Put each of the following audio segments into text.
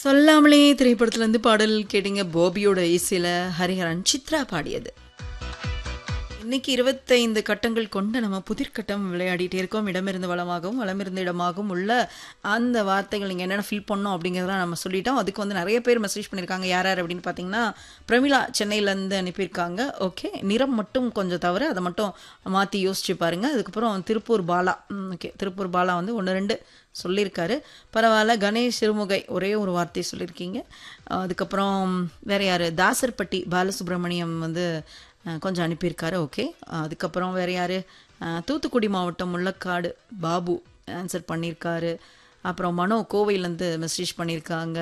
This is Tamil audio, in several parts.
சொல்லாமலே திரைப்படத்துலேருந்து பாடல் கேட்டீங்க பாபியோட இசையில் ஹரிஹரன் சித்ரா பாடியது இன்னைக்கு இருபத்தைந்து கட்டங்கள் கொண்ட நம்ம புதிர்கட்டம் விளையாடிட்டே இருக்கோம் இடமிருந்து வளமாகவும் வளமிருந்து இடமாகவும் உள்ள அந்த வார்த்தைகள் நீங்கள் என்னென்ன ஃபில் பண்ணோம் அப்படிங்கிறதெல்லாம் நம்ம சொல்லிட்டோம் அதுக்கு வந்து நிறைய பேர் மெசேஜ் பண்ணியிருக்காங்க யார் யார் அப்படின்னு பார்த்தீங்கன்னா பிரமிளா சென்னையிலேருந்து அனுப்பியிருக்காங்க ஓகே நிறம் மட்டும் கொஞ்சம் தவிர அதை மட்டும் மாற்றி யோசிச்சு பாருங்க அதுக்கப்புறம் திருப்பூர் பாலா ஓகே திருப்பூர் பாலா வந்து ஒன்று ரெண்டு சொல்லியிருக்காரு பரவாயில்ல கணேஷ் சிறுமுகை ஒரே ஒரு வார்த்தை சொல்லியிருக்கீங்க அதுக்கப்புறம் வேற யார் தாசர்பட்டி பாலசுப்ரமணியம் வந்து அஹ், கொஞ்சம் அனுப்பியிருக்காரு ஓகே அதுக்கப்புறம் வேற யார் தூத்துக்குடி மாவட்டம் முள்ளக்காடு பாபு ஆன்சர் பண்ணியிருக்காரு அப்புறம் மனோ கோவையிலேருந்து மெசேஜ் பண்ணியிருக்காங்க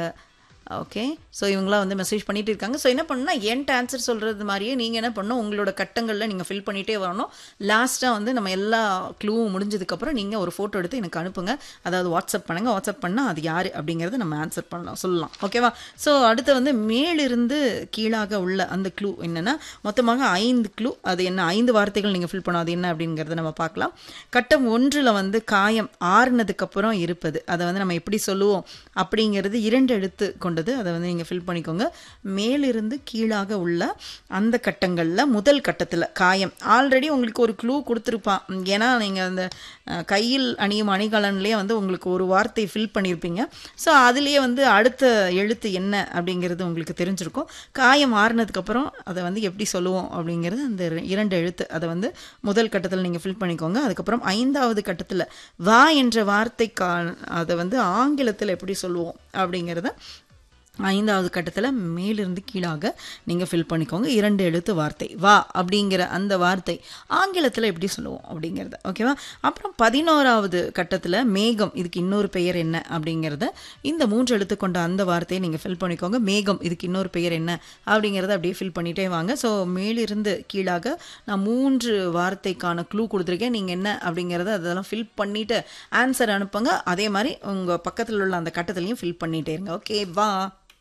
ஓகே ஸோ இவங்களாம் வந்து மெசேஜ் பண்ணிட்டு இருக்காங்க ஸோ என்ன பண்ணணும்னா என்கிட்ட ஆன்சர் சொல்கிறது மாதிரியே நீங்கள் என்ன பண்ணணும் உங்களோட கட்டங்களில் நீங்கள் ஃபில் பண்ணிகிட்டே வரணும் லாஸ்ட்டாக வந்து நம்ம எல்லா க்ளூவும் முடிஞ்சதுக்கப்புறம் நீங்கள் ஒரு ஃபோட்டோ எடுத்து எனக்கு அனுப்புங்க அதாவது வாட்ஸ்அப் பண்ணுங்கள் வாட்ஸ்அப் பண்ணால் அது யார் அப்படிங்கிறத நம்ம ஆன்சர் பண்ணலாம் சொல்லலாம் ஓகேவா ஸோ அடுத்து வந்து மேலிருந்து கீழாக உள்ள அந்த க்ளூ என்னென்னா மொத்தமாக ஐந்து க்ளூ அது என்ன ஐந்து வார்த்தைகள் நீங்கள் ஃபில் பண்ணணும் அது என்ன அப்படிங்கிறத நம்ம பார்க்கலாம் கட்டம் ஒன்றில் வந்து காயம் ஆறுனதுக்கப்புறம் இருப்பது அதை வந்து நம்ம எப்படி சொல்லுவோம் அப்படிங்கிறது இரண்டு எழுத்து கொண்டது அதை வந்து நீங்கள் ஃபில் பண்ணிக்கோங்க மேலிருந்து கீழாக உள்ள அந்த கட்டங்களில் முதல் கட்டத்தில் காயம் ஆல்ரெடி உங்களுக்கு ஒரு க்ளூ கொடுத்துருப்பான் ஏன்னா நீங்கள் அந்த அஹ், கையில் அணியும் அணிகலன்லேயே வந்து உங்களுக்கு ஒரு வார்த்தை ஃபில் பண்ணியிருப்பீங்க ஸோ அதுலேயே வந்து அடுத்த எழுத்து என்ன அப்படிங்கிறது உங்களுக்கு தெரிஞ்சிருக்கும் காயம் ஆறுனதுக்கப்புறம் அதை வந்து எப்படி சொல்லுவோம் அப்படிங்கிறது அந்த இர- இரண்டு எழுத்து அதை வந்து முதல் கட்டத்தில் நீங்கள் ஃபில் பண்ணிக்கோங்க அதுக்கப்புறம் ஐந்தாவது கட்டத்தில் வா என்ற வார்த்தை கா அதை வந்து ஆங்கிலத்தில் எப்படி சொல்லுவோம் அப்படிங்கிறத ஐந்தாவது கட்டத்தில் மேலிருந்து கீழாக நீங்கள் ஃபில் பண்ணிக்கோங்க இரண்டு எழுத்து வார்த்தை வா அப்படிங்கிற அந்த வார்த்தை ஆங்கிலத்தில் எப்படி சொல்லுவோம் அப்படிங்கிறத ஓகேவா அப்புறம் பதினோராவது கட்டத்தில் மேகம் இதுக்கு இன்னொரு பெயர் என்ன அப்படிங்கிறத இந்த மூன்று எழுத்து கொண்ட அந்த வார்த்தையை நீங்கள் ஃபில் பண்ணிக்கோங்க மேகம் இதுக்கு இன்னொரு பெயர் என்ன அப்படிங்கிறத அப்படியே ஃபில் பண்ணிட்டே வாங்க ஸோ மேலிருந்து கீழாக நான் மூன்று வார்த்தைக்கான க்ளூ கொடுத்துருக்கேன் நீங்கள் என்ன அப்படிங்கிறத அதெல்லாம் ஃபில் பண்ணிவிட்டு ஆன்சர் அனுப்புங்க அதே மாதிரி உங்கள் பக்கத்தில் உள்ள அந்த கட்டத்துலையும் ஃபில் பண்ணிட்டே இருங்க ஓகே வா